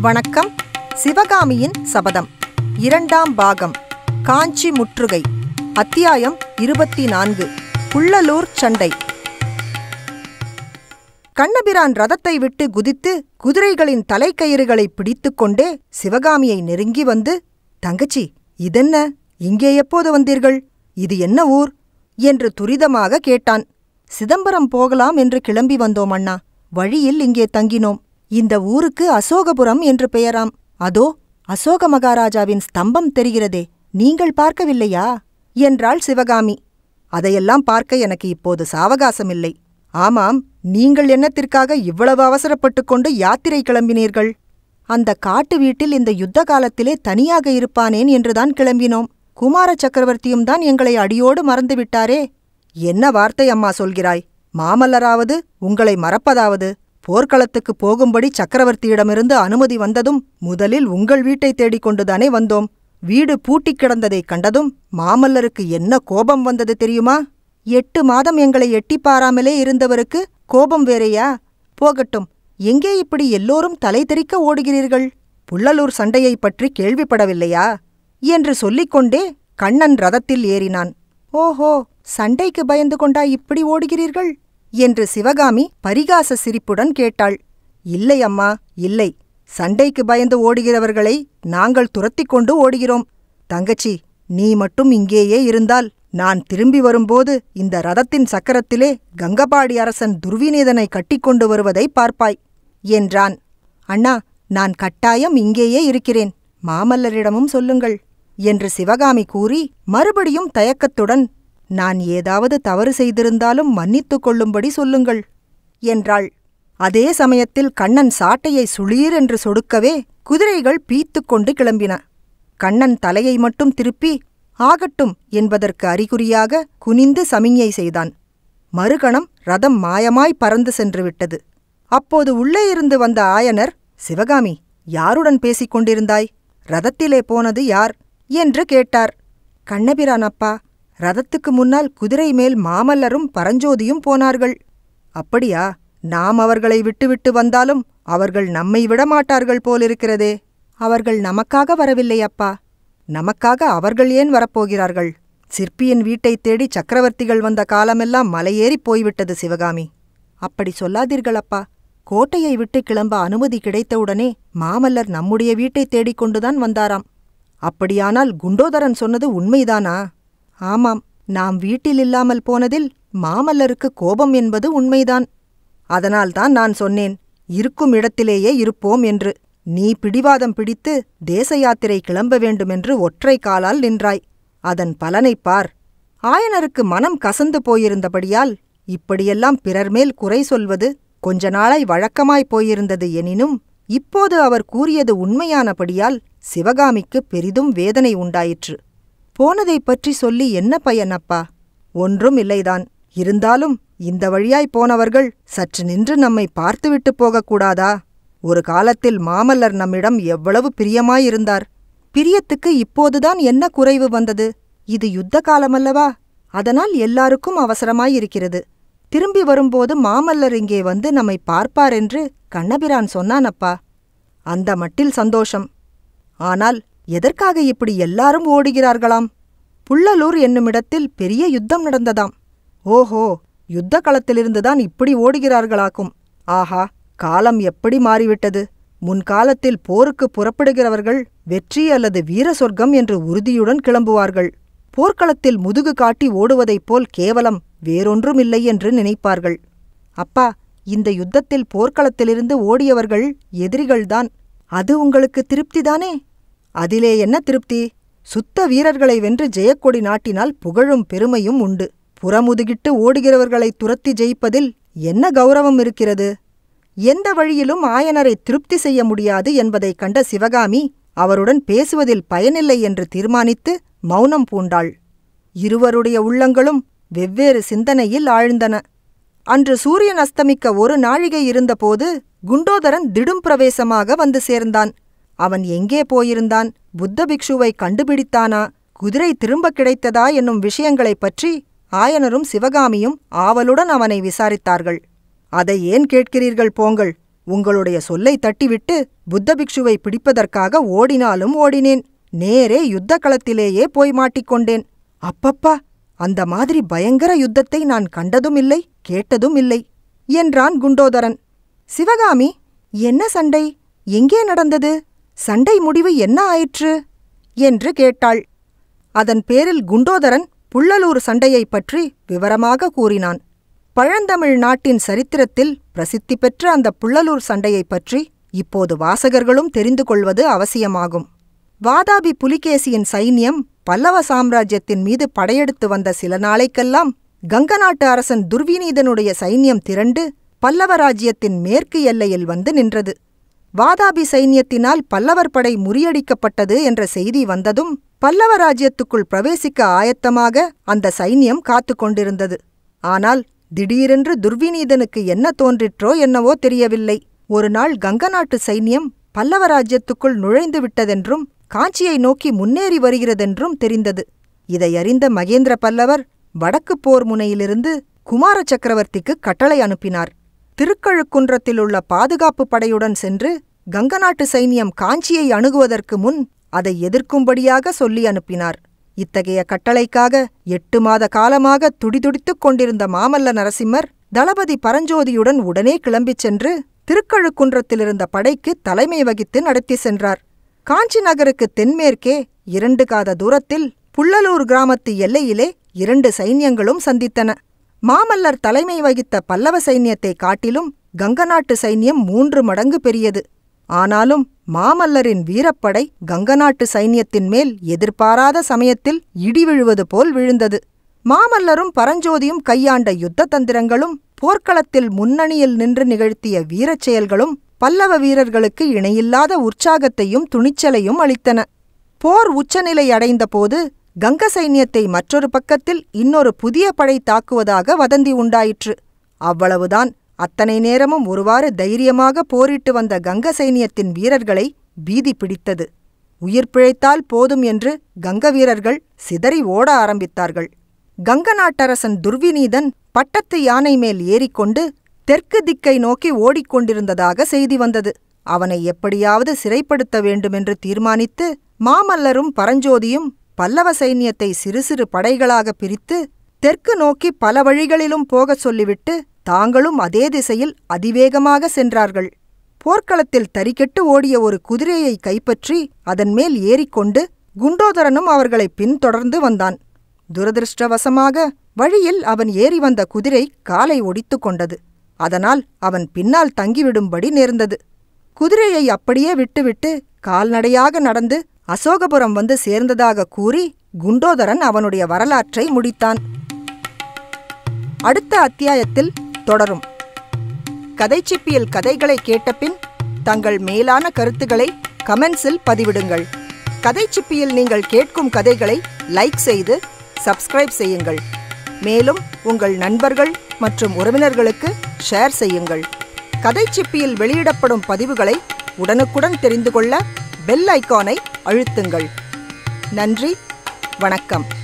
வணக்கம் சிவகாமியின் சபதம் இரண்டாம் பாகம் காஞ்சி முற்றுகை அத்தியாயம் இருபத்தி நான்கு புள்ளலூர் சண்டை கண்ணபிரான் ரதத்தை விட்டு குதித்து குதிரைகளின் தலைக்கயிறுகளை பிடித்துக்கொண்டே சிவகாமியை நெருங்கி வந்து தங்கச்சி இதென்ன இங்கே எப்போது வந்தீர்கள் இது என்ன ஊர் என்று துரிதமாக கேட்டான் சிதம்பரம் போகலாம் என்று கிளம்பி வந்தோம் அண்ணா வழியில் இங்கே தங்கினோம் இந்த ஊருக்கு அசோகபுரம் என்று பெயராம் அதோ அசோக மகாராஜாவின் ஸ்தம்பம் தெரிகிறதே நீங்கள் பார்க்கவில்லையா என்றாள் சிவகாமி அதையெல்லாம் பார்க்க எனக்கு இப்போது சாவகாசமில்லை ஆமாம் நீங்கள் என்னத்திற்காக இவ்வளவு அவசரப்பட்டுக் கொண்டு யாத்திரை கிளம்பினீர்கள் அந்த காட்டு வீட்டில் இந்த யுத்த காலத்திலே தனியாக இருப்பானேன் என்றுதான் கிளம்பினோம் குமார சக்கரவர்த்தியும் தான் எங்களை அடியோடு மறந்துவிட்டாரே என்ன வார்த்தை அம்மா சொல்கிறாய் மாமல்லராவது உங்களை மறப்பதாவது போர்க்களத்துக்கு போகும்படி சக்கரவர்த்தியிடமிருந்து அனுமதி வந்ததும் முதலில் உங்கள் வீட்டை தேடிக் கொண்டுதானே வந்தோம் வீடு பூட்டிக் கிடந்ததைக் கண்டதும் மாமல்லருக்கு என்ன கோபம் வந்தது தெரியுமா எட்டு மாதம் எங்களை எட்டிப் பாராமலே இருந்தவருக்கு கோபம் வேறையா போகட்டும் எங்கே இப்படி எல்லோரும் தலை தெறிக்க ஓடுகிறீர்கள் புள்ளலூர் சண்டையைப் பற்றி கேள்விப்படவில்லையா என்று சொல்லிக்கொண்டே கண்ணன் ரதத்தில் ஏறினான் ஓஹோ சண்டைக்கு பயந்து கொண்டா இப்படி ஓடுகிறீர்கள் என்று சிவகாமி பரிகாச சிரிப்புடன் கேட்டாள் இல்லை அம்மா இல்லை சண்டைக்கு பயந்து ஓடுகிறவர்களை நாங்கள் துரத்திக் கொண்டு ஓடுகிறோம் தங்கச்சி நீ மட்டும் இங்கேயே இருந்தால் நான் திரும்பி வரும்போது இந்த ரதத்தின் சக்கரத்திலே கங்கபாடி அரசன் துர்விநீதனை கட்டிக்கொண்டு வருவதை பார்ப்பாய் என்றான் அண்ணா நான் கட்டாயம் இங்கேயே இருக்கிறேன் மாமல்லரிடமும் சொல்லுங்கள் என்று சிவகாமி கூறி மறுபடியும் தயக்கத்துடன் நான் ஏதாவது தவறு செய்திருந்தாலும் மன்னித்துக் கொள்ளும்படி சொல்லுங்கள் என்றாள் அதே சமயத்தில் கண்ணன் சாட்டையை சுளீர் என்று சொடுக்கவே குதிரைகள் பீத்துக் கொண்டு கிளம்பின கண்ணன் தலையை மட்டும் திருப்பி ஆகட்டும் என்பதற்கு அறிகுறியாக குனிந்து சமிஞ்ஞை செய்தான் மறுகணம் ரதம் மாயமாய் பறந்து சென்று விட்டது அப்போது உள்ளே இருந்து வந்த ஆயனர் சிவகாமி யாருடன் பேசிக் கொண்டிருந்தாய் ரதத்திலே போனது யார் என்று கேட்டார் கண்ணபிரான் அப்பா ரதத்துக்கு முன்னால் குதிரை மேல் மாமல்லரும் பரஞ்சோதியும் போனார்கள் அப்படியா நாம் அவர்களை விட்டுவிட்டு வந்தாலும் அவர்கள் நம்மை விடமாட்டார்கள் போலிருக்கிறதே அவர்கள் நமக்காக வரவில்லை அப்பா நமக்காக அவர்கள் ஏன் வரப்போகிறார்கள் சிற்பியின் வீட்டைத் தேடி சக்கரவர்த்திகள் வந்த காலமெல்லாம் மலையேறிப் போய்விட்டது சிவகாமி அப்படி சொல்லாதீர்கள் அப்பா கோட்டையை விட்டு கிளம்ப அனுமதி கிடைத்தவுடனே மாமல்லர் நம்முடைய வீட்டைத் தேடிக் கொண்டுதான் வந்தாராம் அப்படியானால் குண்டோதரன் சொன்னது உண்மைதானா ஆமாம் நாம் வீட்டில் இல்லாமல் போனதில் மாமல்லருக்கு கோபம் என்பது உண்மைதான் அதனால்தான் நான் சொன்னேன் இருக்கும் இடத்திலேயே இருப்போம் என்று நீ பிடிவாதம் பிடித்து தேச யாத்திரை கிளம்ப வேண்டுமென்று ஒற்றை காலால் நின்றாய் அதன் பலனைப் பார் ஆயனருக்கு மனம் கசந்து போயிருந்தபடியால் இப்படியெல்லாம் பிறர் மேல் குறை சொல்வது கொஞ்ச நாளாய் வழக்கமாய்ப் போயிருந்தது எனினும் இப்போது அவர் கூறியது உண்மையானபடியால் சிவகாமிக்கு பெரிதும் வேதனை உண்டாயிற்று போனதைப் பற்றி சொல்லி என்ன பயன் அப்பா ஒன்றும் இல்லைதான் இருந்தாலும் இந்த வழியாய் போனவர்கள் சற்று நின்று நம்மை பார்த்துவிட்டு போகக்கூடாதா ஒரு காலத்தில் மாமல்லர் நம்மிடம் எவ்வளவு பிரியமாயிருந்தார் பிரியத்துக்கு இப்போதுதான் என்ன குறைவு வந்தது இது யுத்த காலமல்லவா அதனால் எல்லாருக்கும் அவசரமாயிருக்கிறது திரும்பி வரும்போது மாமல்லர் இங்கே வந்து நம்மை பார்ப்பார் என்று கண்ணபிரான் சொன்னானப்பா அந்த மட்டில் சந்தோஷம் ஆனால் எதற்காக இப்படி எல்லாரும் ஓடுகிறார்களாம் புள்ளலூர் என்னுமிடத்தில் பெரிய யுத்தம் நடந்ததாம் ஓஹோ யுத்த களத்திலிருந்துதான் இப்படி ஓடுகிறார்களாக்கும் ஆஹா காலம் எப்படி மாறிவிட்டது முன்காலத்தில் போருக்கு புறப்படுகிறவர்கள் வெற்றி அல்லது வீர சொர்க்கம் என்று உறுதியுடன் கிளம்புவார்கள் போர்க்களத்தில் முதுகு காட்டி ஓடுவதைப் போல் கேவலம் வேறொன்றுமில்லை என்று நினைப்பார்கள் அப்பா இந்த யுத்தத்தில் போர்க்களத்திலிருந்து ஓடியவர்கள் எதிரிகள்தான் அது உங்களுக்கு திருப்திதானே அதிலே என்ன திருப்தி சுத்த வீரர்களை வென்று ஜெயக்கொடி நாட்டினால் புகழும் பெருமையும் உண்டு புறமுதுகிட்டு ஓடுகிறவர்களை துரத்தி ஜெயிப்பதில் என்ன கௌரவம் இருக்கிறது எந்த வழியிலும் ஆயனரை திருப்தி செய்ய முடியாது என்பதைக் கண்ட சிவகாமி அவருடன் பேசுவதில் பயனில்லை என்று தீர்மானித்து மௌனம் பூண்டாள் இருவருடைய உள்ளங்களும் வெவ்வேறு சிந்தனையில் ஆழ்ந்தன அன்று சூரியன் அஸ்தமிக்க ஒரு நாழிகை இருந்தபோது குண்டோதரன் திடும் பிரவேசமாக வந்து சேர்ந்தான் அவன் எங்கே போயிருந்தான் புத்த பிக்ஷுவை கண்டுபிடித்தானா குதிரை திரும்ப கிடைத்ததா என்னும் விஷயங்களைப் பற்றி ஆயனரும் சிவகாமியும் ஆவலுடன் அவனை விசாரித்தார்கள் அதை ஏன் கேட்கிறீர்கள் போங்கள் உங்களுடைய சொல்லை தட்டிவிட்டு புத்த பிக்ஷுவை பிடிப்பதற்காக ஓடினாலும் ஓடினேன் நேரே யுத்த களத்திலேயே போய் மாட்டிக்கொண்டேன் அப்பப்பா அந்த மாதிரி பயங்கர யுத்தத்தை நான் கண்டதும் இல்லை கேட்டதும் இல்லை என்றான் குண்டோதரன் சிவகாமி என்ன சண்டை எங்கே நடந்தது சண்டை முடிவு என்ன ஆயிற்று என்று கேட்டாள் அதன் பேரில் குண்டோதரன் புள்ளலூர் சண்டையைப் பற்றி விவரமாக கூறினான் பழந்தமிழ் நாட்டின் சரித்திரத்தில் பிரசித்தி பெற்ற அந்த புள்ளலூர் சண்டையைப் பற்றி இப்போது வாசகர்களும் தெரிந்து கொள்வது அவசியமாகும் வாதாபி புலிகேசியின் சைன்யம் பல்லவ சாம்ராஜ்யத்தின் மீது படையெடுத்து வந்த சில நாளைக்கெல்லாம் கங்க நாட்டு அரசன் துர்விநீதனுடைய சைன்யம் திரண்டு பல்லவ ராஜ்யத்தின் மேற்கு எல்லையில் வந்து நின்றது வாதாபி சைன்யத்தினால் பல்லவர் படை முறியடிக்கப்பட்டது என்ற செய்தி வந்ததும் பல்லவ ராஜ்யத்துக்குள் பிரவேசிக்க ஆயத்தமாக அந்த சைன்யம் காத்து கொண்டிருந்தது ஆனால் திடீரென்று துர்விநீதனுக்கு என்ன தோன்றிற்றோ என்னவோ தெரியவில்லை ஒரு நாள் கங்க நாட்டு சைன்யம் பல்லவ ராஜ்யத்துக்குள் நுழைந்து விட்டதென்றும் காஞ்சியை நோக்கி முன்னேறி வருகிறதென்றும் தெரிந்தது இதை அறிந்த மகேந்திர பல்லவர் வடக்கு போர் முனையிலிருந்து குமார சக்கரவர்த்திக்கு கட்டளை அனுப்பினார் திருக்கழுக்குன்றத்திலுள்ள பாதுகாப்பு படையுடன் சென்று கங்க நாட்டு சைன்யம் காஞ்சியை அணுகுவதற்கு முன் அதை எதிர்க்கும்படியாக சொல்லி அனுப்பினார் இத்தகைய கட்டளைக்காக எட்டு மாத காலமாக துடிதுடித்துக் கொண்டிருந்த மாமல்ல நரசிம்மர் தளபதி பரஞ்சோதியுடன் உடனே கிளம்பிச் சென்று திருக்கழுக்குன்றத்திலிருந்த படைக்கு தலைமை வகித்து நடத்தி சென்றார் காஞ்சி நகருக்கு தென்மேற்கே இரண்டு காத தூரத்தில் புள்ளலூர் கிராமத்து எல்லையிலே இரண்டு சைன்யங்களும் சந்தித்தன மாமல்லர் தலைமை வகித்த பல்லவ சைன்யத்தை காட்டிலும் கங்க நாட்டு சைன்யம் மூன்று மடங்கு பெரியது ஆனாலும் மாமல்லரின் வீரப்படை கங்க நாட்டு சைன்யத்தின் மேல் எதிர்பாராத சமயத்தில் இடி விழுவது போல் விழுந்தது மாமல்லரும் பரஞ்சோதியும் கையாண்ட யுத்த தந்திரங்களும் போர்க்களத்தில் முன்னணியில் நின்று நிகழ்த்திய வீரச் செயல்களும் பல்லவ வீரர்களுக்கு இணையில்லாத உற்சாகத்தையும் துணிச்சலையும் அளித்தன போர் உச்சநிலை அடைந்தபோது கங்க சைன்யத்தை மற்றொரு பக்கத்தில் இன்னொரு புதிய படை தாக்குவதாக வதந்தி உண்டாயிற்று அவ்வளவுதான் அத்தனை நேரமும் ஒருவாறு தைரியமாக போரிட்டு வந்த கங்க சைன்யத்தின் வீரர்களை பீதி பிடித்தது உயிர் பிழைத்தால் போதும் என்று கங்க வீரர்கள் சிதறி ஓட ஆரம்பித்தார்கள் கங்க நாட்டரசன் துர்விநீதன் பட்டத்து யானை மேல் ஏறிக்கொண்டு தெற்கு திக்கை நோக்கி ஓடிக்கொண்டிருந்ததாக செய்தி வந்தது அவனை எப்படியாவது சிறைப்படுத்த வேண்டுமென்று தீர்மானித்து மாமல்லரும் பரஞ்சோதியும் பல்லவ சைன்யத்தை சிறு சிறு படைகளாக பிரித்து தெற்கு நோக்கி பல வழிகளிலும் போகச் சொல்லிவிட்டு தாங்களும் அதே திசையில் அதிவேகமாக சென்றார்கள் போர்க்களத்தில் தறிக்கெட்டு ஓடிய ஒரு குதிரையை கைப்பற்றி அதன் மேல் ஏறிக்கொண்டு குண்டோதரனும் அவர்களை பின்தொடர்ந்து வந்தான் துரதிருஷ்டவசமாக வழியில் அவன் ஏறி வந்த குதிரை காலை ஒடித்து கொண்டது அதனால் அவன் பின்னால் தங்கிவிடும்படி நேர்ந்தது குதிரையை அப்படியே விட்டுவிட்டு கால்நடையாக நடந்து அசோகபுரம் வந்து சேர்ந்ததாக கூறி குண்டோதரன் அவனுடைய வரலாற்றை முடித்தான் அடுத்த அத்தியாயத்தில் தொடரும் கதைச்சிப்பியல் கதைகளை கேட்டபின் தங்கள் மேலான கருத்துக்களை கமெண்ட்ஸில் பதிவிடுங்கள் கதைச்சிப்பியில் நீங்கள் கேட்கும் கதைகளை லைக் செய்து சப்ஸ்கிரைப் செய்யுங்கள் மேலும் உங்கள் நண்பர்கள் மற்றும் உறவினர்களுக்கு ஷேர் செய்யுங்கள் கதைச்சிப்பியில் வெளியிடப்படும் பதிவுகளை உடனுக்குடன் தெரிந்து கொள்ள பெல் ஐக்கானை அழுத்துங்கள் நன்றி வணக்கம்